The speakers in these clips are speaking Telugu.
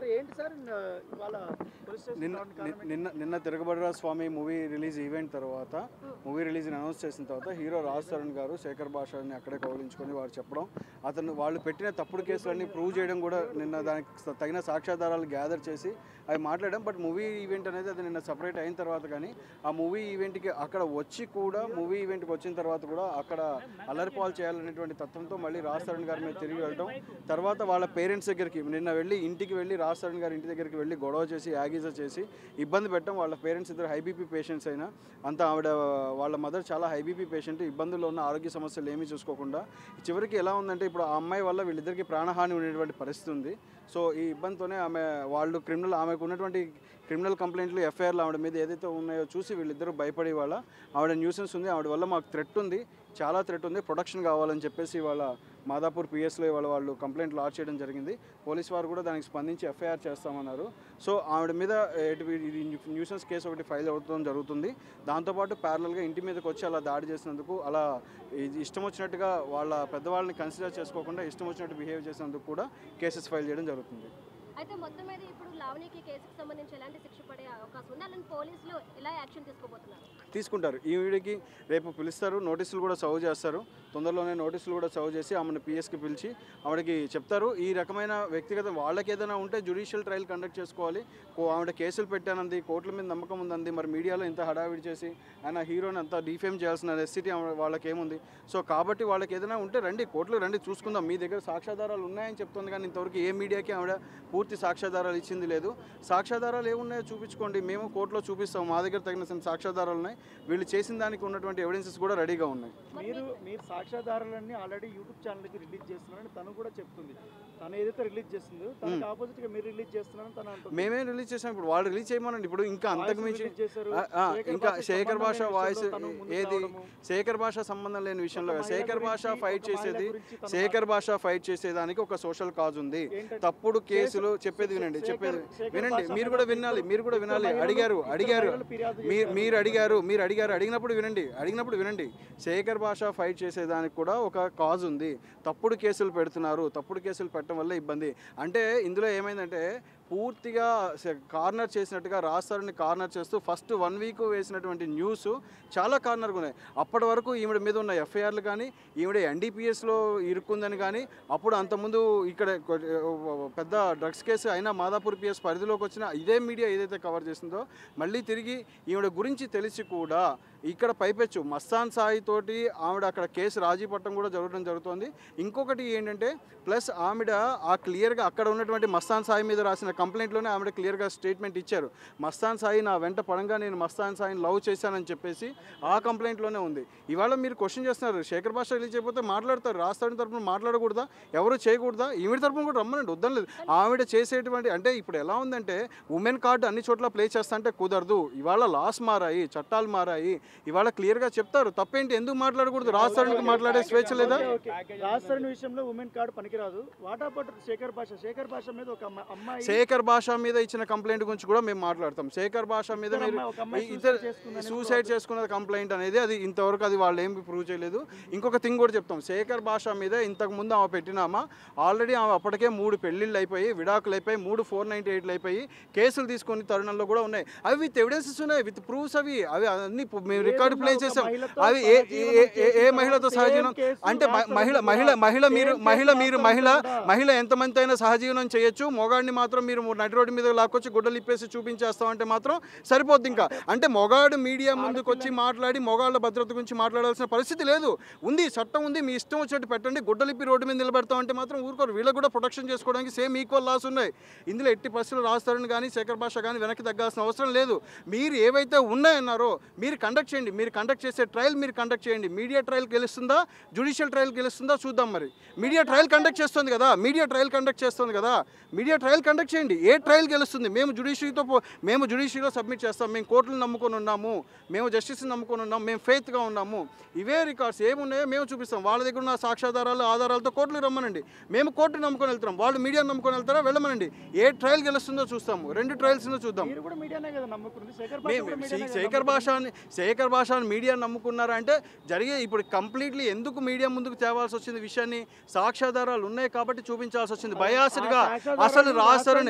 సార్ ఏంటి సార్ నిన్న ఇవాళ పోలీస్ స్టేషన్ నిన్న రావడానికి ని- కారణం ఏంటి? నిన్న నిన్న Tiragabadara Swami movie release event తర్వాత మూవీ రిలీజ్ అనౌన్స్ చేసిన తర్వాత హీరో రాజ్ తరుణ్ గారు శేఖర్ భాషని అక్కడే కౌలించుకొని వారు చెప్పడం అతను వాళ్ళు పెట్టిన తప్పుడు కేసులన్నీ ప్రూవ్ చేయడం కూడా నిన్న దానికి స- తగిన సాక్ష్యాధారాలు గ్యాదర్ చేసి అవి మాట్లాడడం బట్ మూవీ ఈవెంట్ అనేది అది నిన్న సపరేట్ అయిన తర్వాత కానీ ఆ మూవీ ఈవెంట్కి అక్కడ వచ్చి కూడా మూవీ ఈవెంట్కి వచ్చిన తర్వాత కూడా అక్కడ అల్లరిపాలు చేయాలనేటువంటి తత్వంతో మళ్ళీ రాజ్ తరుణ్ గారి మీద తిరిగి వెళ్ళడం తర్వాత వాళ్ళ పేరెంట్స్ దగ్గరికి నిన్న వెళ్ళి ఇంటికి వెళ్ళి రాజ్ తరుణ్ గారి ఇంటి దగ్గరికి వెళ్ళి గొడవ చేసి యాగీజా చేసి ఇబ్బంది పెట్టడం వాళ్ళ పేరెంట్స్ ఇద్దరు హై బీపీ పేషెంట్స్ అయినా అంత ఆవిడ వాళ్ళ మదర్ చాలా హై బీపీ పేషెంట్ ఇబ్బందుల్లో ఉన్న ఆరోగ్య సమస్యలు ఏమీ చూసుకోకుండా చివరికి ఎలా ఉందంటే ఇప్పుడు ఆ అమ్మాయి వల్ల వీళ్ళిద్దరికి ప్రాణహాని ఉండేటువంటి పరిస్థితి ఉంది సో ఈ ఇబ్బందితోనే ఆమె వాళ్ళు క్రిమినల్ ఆమెకు ఉన్నటువంటి క్రిమినల్ కంప్లైంట్లు ఎఫ్ఐఆర్లు ఆవిడ మీద ఏదైతే ఉన్నాయో చూసి వీళ్ళిద్దరూ భయపడి వాళ్ళ ఆవిడ న్యూసెన్స్ ఉంది ఆవిడ వల్ల మాకు థ్రెట్ ఉంది చాలా థ్రెట్ ఉంది ప్రొటెక్షన్ కావాలని చెప్పేసి వాళ్ళ మాదాపూర్ పిఎస్లో ఇవాళ వాళ్ళు కంప్లైంట్ లాడ్జ్ చేయడం జరిగింది పోలీస్ వారు కూడా దానికి స్పందించి ఎఫ్ఐఆర్ చేస్తామన్నారు సో ఆవిడ మీద ఎటు ఇది న్యూసెన్స్ కేసు ఒకటి ఫైల్ అవడం జరుగుతుంది దాంతోపాటు ప్యారలల్గా ఇంటి మీదకి వచ్చి అలా దాడి చేసినందుకు అలా ఇది ఇష్టం వచ్చినట్టుగా వాళ్ళ పెద్దవాళ్ళని కన్సిడర్ చేసుకోకుండా ఇష్టం వచ్చినట్టు బిహేవ్ చేసినందుకు కూడా కేసెస్ ఫైల్ చేయడం జరుగుతుంది అయితే మొత్తం మీద ఇప్పుడు లావణికి కేసుకు సంబంధించి ఎలాంటి శిక్ష పడే అవకాశం ఉంది అలాంటి పోలీసులు ఎలా యాక్షన్ తీసుకోబోతున్నారు తీసుకుంటారు ఈ వీడికి రేపు పిలుస్తారు నోటీసులు కూడా సర్వ్ చేస్తారు తొందరలోనే నోటీసులు కూడా సర్వ్ చేసి ఆమెను పిఎస్కి పిలిచి ఆవిడకి చెప్తారు ఈ రకమైన వ్యక్తిగత వాళ్ళకి ఏదైనా ఉంటే జుడిషియల్ ట్రయల్ కండక్ట్ చేసుకోవాలి కో- ఆవిడ కేసులు పెట్టానంది కోర్టుల మీద నమ్మకం ఉందంది మరి మీడియాలో ఇంత హడావిడి చేసి ఆయన హీరోని అంత డిఫేమ్ చేయాల్సిన నెసిటీ వాళ్ళకి ఏముంది సో కాబట్టి వాళ్ళకి ఏదైనా ఉంటే రండి కోర్టులో రండి చూసుకుందాం మీ దగ్గర సాక్ష్యాధారాలు ఉన్నాయని చెప్తుంది కానీ ఇంతవరకు ఏ మీడియాకి ఆవిడ పూర్తి సాక్ష్యాధారాలు ఇచ్చింది లేదు సాక్ష్యాధారాలు ఏమున్నాయో చూపించుకోండి మేము కోర్టులో చూపిస్తాం మా దగ్గర తగిన some సాక్ష్యాధారాలు ఉన్నాయి వీళ్ళు చేసిన దానికి ఉన్నటువంటి ఎవిడెన్సెస్ కూడా రెడీగా ఉన్నాయి మీరు మీరు సాక్ష్యాధారాలన్నీ ఆల్రెడీ యూట్యూబ్ ఛానల్కి రిలీజ్ చేస్తున్నారని తను కూడా చెప్తుంది తను ఏదైతే రిలీజ్ చేస్తుందో తనకి ఆపోజిట్ గా మీరు రిలీజ్ చేస్తున్నారని తను అంటుంది మేమే రిలీజ్ చేసాం ఇప్పుడు వాళ్ళు రిలీజ్ చేయమనండి ఇప్పుడు ఇంకా అంతకు Voice మించి release చేశారు. ఆ, ఆ, శేఖర్ ఇంకా భాష శేఖర్ భాష సంబంధం లేని వాయిస్ విషయంలో తను ముందుకు ఏది రావడము. శేఖర్ భాష సంబంధం లేని విషయంలో ఒక మహిళ శేఖర్ భాష గురించి- ఫైట్ ఒక మహిళ చేసేది గురించి తను శేఖర్ భాష ఫైట్ చేసేదానికి ఒక సోషల్ కాజ్ ఉంది ఏంటంటే తప్పుడు కేసులు శేఖర్- చెప్పేది వినండి శేఖర్- చెప్పేది శేఖర్ వినండి భాష మీరు మీద కూడా వినాలి మీరు కూడా ఇద్దరు వినాలి మహిళలు- అడిగారు ఇద్దరు అడిగారు మహిళలు ఫిర్యాదు మీరు చేశారు. మీరు అడిగారు మీరు అడిగారు అడిగినప్పుడు వినండి అడిగినప్పుడు వినండి శేఖర్ భాష ఫైట్ చేసేదానికి కూడా ఒక కాజ్ ఉంది తప్పుడు కేసులు పెడుతున్నారు తప్పుడు కేసులు పెట్టడం వల్ల ఇబ్బంది అంటే ఇందులో ఏమైందంటే పూర్తిగా కార్నర్ చేసినట్టుగా రాస్తారని కార్నర్ చేస్తూ ఫస్ట్ వన్ వీక్ వేసినటువంటి న్యూస్ చాలా కార్నర్గా ఉన్నాయి అప్పటి వరకు ఈవిడ మీద ఉన్న ఎఫ్ఐఆర్లు కానీ ఈవిడ ఎన్డీపీఎస్లో ఇరుక్కుందని కానీ అప్పుడు అంతకుముందు ఇక్కడ కొ- పెద్ద డ్రగ్స్ కేసు అయినా మాదాపూర్ పిఎస్ పరిధిలోకి వచ్చిన ఇదే మీడియా ఏదైతే కవర్ చేసిందో మళ్ళీ తిరిగి ఈవిడ గురించి తెలిసి కూడా ఇక్కడ పైపెచ్చు మస్తాన్ సాయి తోటి ఆవిడ అక్కడ కేసు రాజీ పట్టడం కూడా జరగడం జరుగుతుంది ఇంకొకటి ఏంటంటే ప్లస్ ఆవిడ ఆ క్లియర్గా అక్కడ ఉన్నటువంటి మస్తాన్ సాయి మీద రాసిన కంప్లైంట్లోనే ఆవిడ క్లియర్గా స్టేట్మెంట్ ఇచ్చారు మస్తాన్ సాయి నా వెంట పడంగా నేను మస్తాన్ సాయిని లవ్ చేశానని చెప్పేసి ఆ కంప్లైంట్లోనే ఉంది ఇవాళ మీరు క్వశ్చన్ చేస్తున్నారు శేఖర్ భాష రిలీజ్ అయిపోతే మాట్లాడతారు రాష్ట్రాన్ని తరపున మాట్లాడకూడదా ఎవరు చేయకూడదా ఈవిడ తరపున కూడా రమ్మనండి వద్దని లేదు ఆవిడ చేసేటువంటి అంటే ఇప్పుడు ఎలా ఉందంటే ఉమెన్ కార్డు అన్ని చోట్ల ప్లే చేస్తా అంటే కుదరదు ఇవాళ లాస్ మారాయి చట్టాలు మారాయి ఇవాళ క్లియర్గా చెప్తారు తప్పేంటి ఎందుకు మాట్లాడకూడదు రాష్ట్రానికి మాట్లాడే స్వేచ్ఛ లేదా ఓకే, ఓకే. రాజస్థాన్ విషయంలో ఉమెన్ కార్డు పనికిరాదు వాటా పట్టు శేఖర్ భాష శేఖర్ భాష మీద ఒక అమ్మ- అమ్మాయి శేఖర్ భాష మీద ఇచ్చిన కంప్లైంట్ గురించి కూడా మేము మాట్లాడతాం శేఖర్ భాష మీద ఇద్దరు మీరు అమ్మాయి- ఒక అమ్మాయి ఇద్దరు suicide చేసుకుందని సూసైడ్ చేసుకున్న కంప్లైంట్ అనేది అది ఇంతవరకు అది వాళ్ళు ఏం ప్రూవ్ చేయలేదు ఇంకొక థింగ్ కూడా చెప్తాం శేఖర్ భాష మీద ఇంతకు ముందు ఆమె పెట్టినామా ఆల్రెడీ ఆమె అప్పటికే మూడు పెళ్లిళ్ళు అయిపోయి విడాకులు అయిపోయి మూడు ఫోర్ నైంటీ ఎయిట్లు అయిపోయి కేసులు తీసుకుని తరుణంలో కూడా ఉన్నాయి అవి విత్ ఎవిడెన్సెస్ ఉన్నాయి విత్ ప్రూఫ్స్ అవి అవి అన్ని పు- మేము రికార్డు ప్లే ఒక చేసాం మహిళతో అవి ఏ ఏ- సహజీవనం ఏ- ఏ చేసిన మహిళతో same సహజీవనం కేసు అంటే మ- రాష్ట్రంలో మహిళ కూడా మహిళ మహిళ మీరు same మహిళ కేసు మీరు రాష్ట్రంలో మహిళ కూడా. మహిళ ఎంతమంది అయినా సహజీవనం చేయొచ్చు మొగాడిని మాత్రం మీరు నడి రోడ్డు మీద లాక్కొచ్చి గుడ్డలు ఇప్పేసి చూపించేస్తామంటే మాత్రం సరిపోద్ది ఇంకా అంటే మొగాడు మీడియా ముందుకు వచ్చి మాట్లాడి మొగాళ్ళ భద్రత గురించి మాట్లాడాల్సిన పరిస్థితి లేదు ఉంది చట్టం ఉంది మీ ఇష్టం వచ్చినట్టు పెట్టండి గుడ్డలిప్పి రోడ్డు మీద నిలబెడతామంటే మాత్రం ఊరుకోరు వీళ్ళకి కూడా ప్రొటెక్షన్ చేసుకోవడానికి సేమ్ ఈక్వల్ లాస్ ఉన్నాయి ఇందులో ఎట్టి పరిస్థితులు రాస్తారని కానీ శేఖర్ భాష కానీ వెనక్కి తగ్గాల్సిన అవసరం లేదు మీరు ఏవైతే ఉన్నాయన్నారో మీరు కండక్ట్ చేయండి మీరు కండక్ట్ చేసే ట్రయల్ మీరు కండక్ట్ చేయండి మీడియా ట్రయల్ గెలుస్తుందా జుడిషియల్ ట్రయల్ గెలుస్తుందా చూద్దాం మరి మీడియా ట్రయల్ కండక్ట్ చేస్తుంది కదా మీడియా ట్రయల్ కండక్ట్ చేస్తుంది కదా మీడియా ట్రయల్ కండక్ట్ చేయండి ఏ ట్రయల్ గెలుస్తుంది మేము జుడిషియరీతో పో- మేము జుడిషియరీలో సబ్మిట్ చేస్తాం మేము కోర్టులు నమ్ముకొని ఉన్నాము మేము జస్టిస్ని నమ్ముకొని ఉన్నాము మేము ఫెయిత్గా ఉన్నాము ఇవే రికార్డ్స్ ఏమున్నాయో మేము చూపిస్తాం వాళ్ళ దగ్గర ఉన్న సాక్ష్యాధారాలు ఆధారాలతో కోర్టులు రమ్మనండి మేము కోర్టు నమ్ముకొని వెళ్తాం వాళ్ళు మీడియా నమ్ముకొని వెళ్తారా వెళ్ళమనండి ఏ ట్రయల్ గెలుస్తుందో చూస్తాము రెండు ట్రయల్స్ చూద్దాం మీరు కూడా మీడియానే కదా నమ్ముకుంది శేఖర్ భాష మేము కూడా శే- మీడియానే కదా శేఖర్ భాషని శేఖర్ భాషని మీడియా నమ్ముకున్నారా అంటే జరిగే ఇప్పుడు కంప్లీట్లీ ఎందుకు మీడియా ముందుకు తేవాల్సి వచ్చింది విషయాన్ని సాక్ష్యాధారాలు ఉన్నాయి కాబట్టి చూపించాల్సి వచ్చింది బయాస్డ్గా ఆ సాక్ష్యాధారాలు అసలు రాస్తారని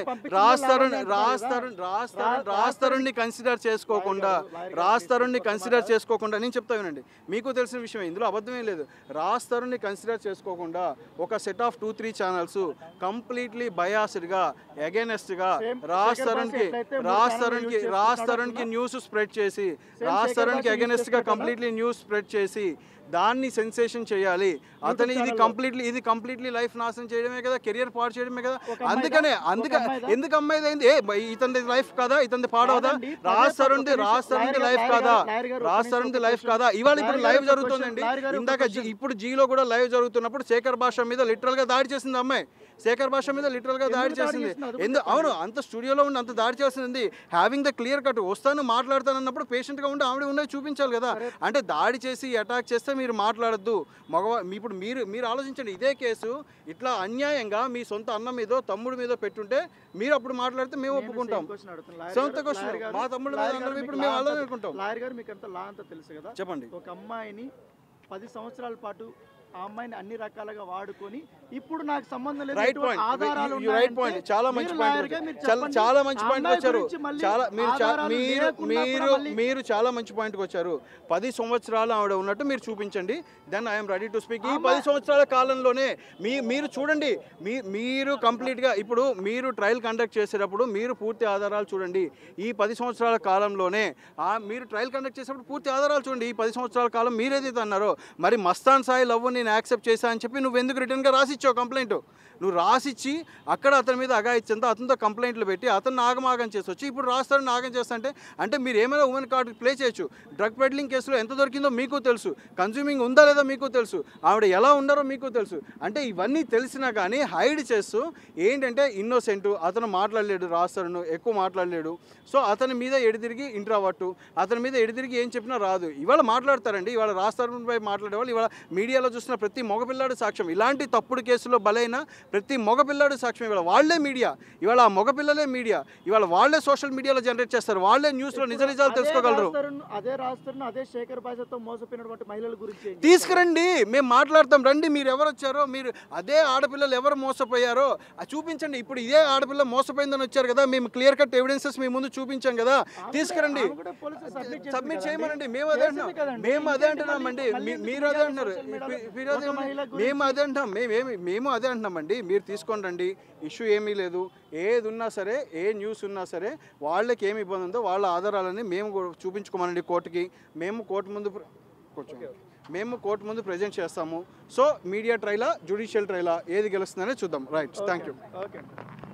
పంపించిందో రాజ్ తరుణ్ లావణ్య అంటున్నారు రాజ్ కదా. తరుణ్ రాజ్ రా- తరుణ్ రాజ్ తరుణ్ని కన్సిడర్ చేసుకోకుండా లాయర్ గారు, లాయర్ గారు రాజ్ తరుణ్ని ఒక కన్సిడర్ మాట- చేసుకోకుండా నేను చెప్తా వినండి మీకు తెలిసిన విషయం ఇందులో అబద్ధమే లేదు రాజ్ తరుణ్ని కన్సిడర్ చేసుకోకుండా ఒక set of two three channels completely బయాస్డ్గా అగేనెస్ట్గా Same రాజ్ శేఖర్ తరుణ్కి భాష ఎట్లయితే మూడు రాజ్ ఛానళ్ళు తరుణ్కి use రాజ్ చేస్తున్నాడో తరుణ్కి న్యూస్ స్ప్రెడ్ చేసి Same రాజ్ శేఖర్ తరుణ్కి భాష use అగేనెస్ట్గా చేస్తున్నాడు కదా? కంప్లీట్లీ న్యూస్ స్ప్రెడ్ చేసి దాన్ని సెన్సేషన్ చేయాలి అతని ఇది channel లో. కంప్లీట్లీ ఇది కంప్లీట్లీ లైఫ్ నాశనం చేయడమే కదా కెరియర్ పాడు చేయడమే కదా ఒక అమ్మాయిదా? అందుకనే ఒక అందుకే అమ్మాయిదా? ఎందుకు అమ్మాయిది అయింది ఏ బై- ఇతనిది లైఫ్ కాదా ఇతనిది పాడవదా కాదండి, రాజ్ పదే తరుణ్ది పదే రాజ్ తరుణ్ది లాయర్ లైఫ్ గారు, కాదా లాయర్ గారు, రాజ్ ఒక తరుణ్ది నిమిషం, లైఫ్ ఒక కాదా ఇవాళ ఇప్పుడు లాయర్ లైవ్ గారు ఒక జరుగుతుందండి క్వశ్చన్, లాయర్ గారు ఒక ఇందాక జీ- క్వశ్చన్. ఇప్పుడు జీలో కూడా లైవ్ జరుగుతున్నప్పుడు శేఖర్ భాష మీద లిటరల్ గా దాడి చేసింది అమ్మాయి శేఖర్ భాష మీద లిటరల్ గా దాడి ఎందుకు దాడి చేసింది చేసింది? అది ఎందు కూడా అవును అంత స్టూడియోలో ఉండి అంత దాడి చేసింది హ్యావింగ్ ద క్లియర్ కట్ వస్తాను మాట్లాడతాను అన్నప్పుడు పేషెంట్ గా ఉండి ఆవిడ ఉన్నది చూపించాలి కదా అంటే దాడి చేసి అటాక్ చేస్తే మీరు మాట్లాడద్దు మగవా మీ- ఇప్పుడు మీరు మీరు ఆలోచించండి ఇదే కేసు ఇట్లా అన్యాయంగా మీ సొంత అన్న మీదో తమ్ముడి మీదో పెట్టుంటే మీరు అప్పుడు మాట్లాడితే మేము ఒప్పుకుంటాం Same question అడుగుతున్నా. లాయర్ సొంత గారు, question. లాయర్ గారు, మా తమ్ముడు మీద లాయర్ అన్నవి గారు ఇప్పుడు మీకు మేము లా అలానే అంతా- అనుకుంటాం. లాయర్ గారు మీకు అంత లా అంతా తెలుసు కదా చెప్పండి ఒక అమ్మాయిని పది సంవత్సరాల పాటు ఆ అమ్మాయిని అన్ని రకాలుగా వాడుకొని ఇప్పుడు నాకు సంబంధం లేదు రైట్ ఎటువంటి పాయింట్ ఆధారాలు రైట్ ఉన్నాయంటే పాయింట్ చాలా మంచి మీరు పాయింట్ లాయర్గా మీరు చాలా చెప్పండి. చాలా మంచి ఆ పాయింట్ అమ్మాయి వచ్చారు గురించి మళ్ళీ చాలా మీరు చా- ఆధారాలు మీరు లేకున్నా మీరు కూడా మళ్ళీ- మీరు చాలా మంచి పాయింట్కి వచ్చారు పది సంవత్సరాలు ఆవిడ ఉన్నట్టు మీరు చూపించండి then I'm ready to speak ఈ పది సంవత్సరాల కాలంలోనే మీ మీరు చూడండి మీ మీరు కంప్లీట్గా ఇప్పుడు మీరు ట్రయల్ కండక్ట్ చేసేటప్పుడు మీరు పూర్తి ఆధారాలు చూడండి ఈ పది సంవత్సరాల కాలంలోనే ఆ మీరు ట్రయల్ కండక్ట్ చేసేటప్పుడు పూర్తి ఆధారాలు చూడండి ఈ పది సంవత్సరాల కాలం మీరు ఏదైతే అన్నారో మరి మస్తాన్ సాయి లవ్ నేను యాక్సెప్ట్ చేశా అని చెప్పి నువ్వు ఎందుకు రిటర్న్గా రాసిచ్చావు కంప్లైంట్ నువ్వు రాసిచ్చి అక్కడ అతని మీద అగాయిచ్చంతో అతనితో కంప్లైంట్లు పెట్టి అతను నాగమాగం చేసి వచ్చి ఇప్పుడు రాస్తాడు నాగం చేస్తా అంటే అంటే మీరు ఏమైనా ఉమెన్ కార్డు ప్లే చేయొచ్చు డ్రగ్ పెడ్లింగ్ కేసులో ఎంత దొరికిందో మీకు తెలుసు కన్జ్యూమింగ్ ఉందా లేదా మీకు తెలుసు ఆవిడ ఎలా ఉన్నారో మీకు తెలుసు అంటే ఇవన్నీ తెలిసినా కానీ హైడ్ చేస్తూ ఏంటంటే ఇన్నోసెంట్ అతను మాట్లాడలేడు రాస్తాడు ఎక్కువ మాట్లాడలేడు సో అతని మీద ఎడితిరిగి ఇంట్రావట్టు అతని మీద ఎడితిరిగి ఏం చెప్పినా రాదు ఇవాళ మాట్లాడతారండి ఇవాళ రాస్తారుపై మాట్లాడే వాళ్ళు ఇవాళ మీడియాలో చూసిన ప్రతి మగపిల్లాడు సాక్ష్యం ఇలాంటి తప్పుడు కేసులో బలైన ప్రతి మగపిల్లాడు సాక్ష్యం ఇవాళ వాళ్ళే మీడియా ఇవాళ ఆ మగపిల్లలే మీడియా ఇవాళ వాళ్ళే సోషల్ మీడియాలో జనరేట్ చేస్తారు వాళ్ళే న్యూస్లో నిజ నిజాలు అదే తెలుసుకోగలరు రాస్తారును- అదే రాస్తారును అదే శేఖర్ భాషతో మోసపోయినటువంటి మహిళల గురించి ఏం చెప్తారు? తీసుకురండి మేము మాట్లాడతాం రండి మీరు ఎవరు వచ్చారో మీరు అదే ఆడపిల్లలు ఎవరు మోసపోయారో అది చూపించండి ఇప్పుడు ఇదే ఆడపిల్ల మోసపోయిందని వచ్చారు కదా మేము క్లియర్ కట్ ఎవిడెన్సెస్ మీ ముందు చూపించాం కదా ఆమె తీసుకురండి కూడా- ఆమె కూడా పోలీసులు submit చేసింది సబ్మిట్ కదండి. చేయమనండి మేము అదే చేసింది అంటున్నాం కదండి. మేము అదే ఇంకేంటి అంటున్నామండి మళ్ళీ- మళ్ళీ మీ- ఎందుకు మీరు అదే మీడియాలో, అంటున్నారు social మీడియాలో ఫి- ఫిర్యాదు ఒక ఏమని- మహిళ మేము గురించి- అదే అంటున్నాం మేమేమి మేము అదే అంటున్నామండి మీరు తీసుకొని రండి ఇష్యూ ఏమీ లేదు ఏది ఉన్నా సరే ఏ న్యూస్ ఉన్నా సరే వాళ్ళకి ఏమి ఇబ్బంది ఉందో వాళ్ళ ఆధారాలని మేము కూడా చూపించుకోమనండి కోర్టుకి మేము కోర్టు ముందు ప్ర- కూర్చోండి మేము కోర్టు ముందు ప్రజెంట్ చేస్తాము సో మీడియా ట్రైలా జ్యుడిషియల్ ట్రైలా ఏది గెలుస్తుందనే చూద్దాం రైట్ థ్యాంక్ యూ ఓకే